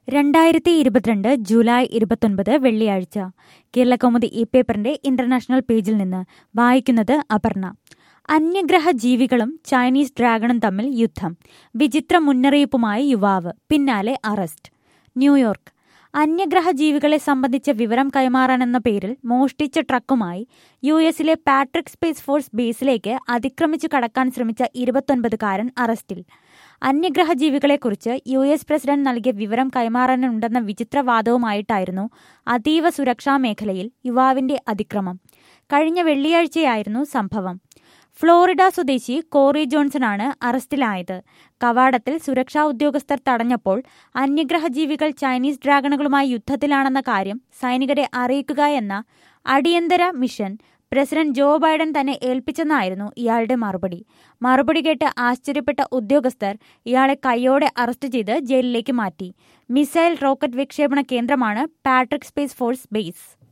രണ്ടായിരത്തി ഇരുപത്തിരണ്ട് ജൂലൈ ഇരുപത്തൊൻപത് വെള്ളിയാഴ്ച കേരളകൗമുദി ഈ പേപ്പറിന്റെ ഇന്റർനാഷണൽ പേജിൽ നിന്ന് വായിക്കുന്നത് അപർണ അന്യഗ്രഹ ജീവികളും ചൈനീസ് ഡ്രാഗണും തമ്മിൽ യുദ്ധം വിചിത്ര മുന്നറിയിപ്പുമായി യുവാവ് പിന്നാലെ അറസ്റ്റ് ന്യൂയോർക്ക് അന്യഗ്രഹ ജീവികളെ സംബന്ധിച്ച വിവരം കൈമാറാനെന്ന പേരിൽ മോഷ്ടിച്ച ട്രക്കുമായി യു എസിലെ പാട്രിക് സ്പേസ് ഫോഴ്സ് ബേസിലേക്ക് അതിക്രമിച്ചു കടക്കാൻ ശ്രമിച്ച ഇരുപത്തൊൻപതുകാരൻ അറസ്റ്റിൽ അന്യഗ്രഹ ജീവികളെക്കുറിച്ച് യു എസ് പ്രസിഡന്റ് നൽകിയ വിവരം കൈമാറാനുണ്ടെന്ന വിചിത്രവാദവുമായിട്ടായിരുന്നു അതീവ സുരക്ഷാ മേഖലയിൽ യുവാവിന്റെ അതിക്രമം കഴിഞ്ഞ വെള്ളിയാഴ്ചയായിരുന്നു സംഭവം ഫ്ലോറിഡ സ്വദേശി കോറി ജോൺസണാണ് അറസ്റ്റിലായത് കവാടത്തിൽ സുരക്ഷാ ഉദ്യോഗസ്ഥർ തടഞ്ഞപ്പോൾ അന്യഗ്രഹ ജീവികൾ ചൈനീസ് ഡ്രാഗണുകളുമായി യുദ്ധത്തിലാണെന്ന കാര്യം സൈനികരെ അറിയിക്കുക എന്ന അടിയന്തര മിഷൻ പ്രസിഡന്റ് ജോ ബൈഡൻ തന്നെ ഏൽപ്പിച്ചെന്നായിരുന്നു ഇയാളുടെ മറുപടി മറുപടി കേട്ട് ആശ്ചര്യപ്പെട്ട ഉദ്യോഗസ്ഥർ ഇയാളെ കൈയോടെ അറസ്റ്റ് ചെയ്ത് ജയിലിലേക്ക് മാറ്റി മിസൈൽ റോക്കറ്റ് വിക്ഷേപണ കേന്ദ്രമാണ് പാട്രിക് സ്പേസ് ഫോഴ്സ് ബേസ്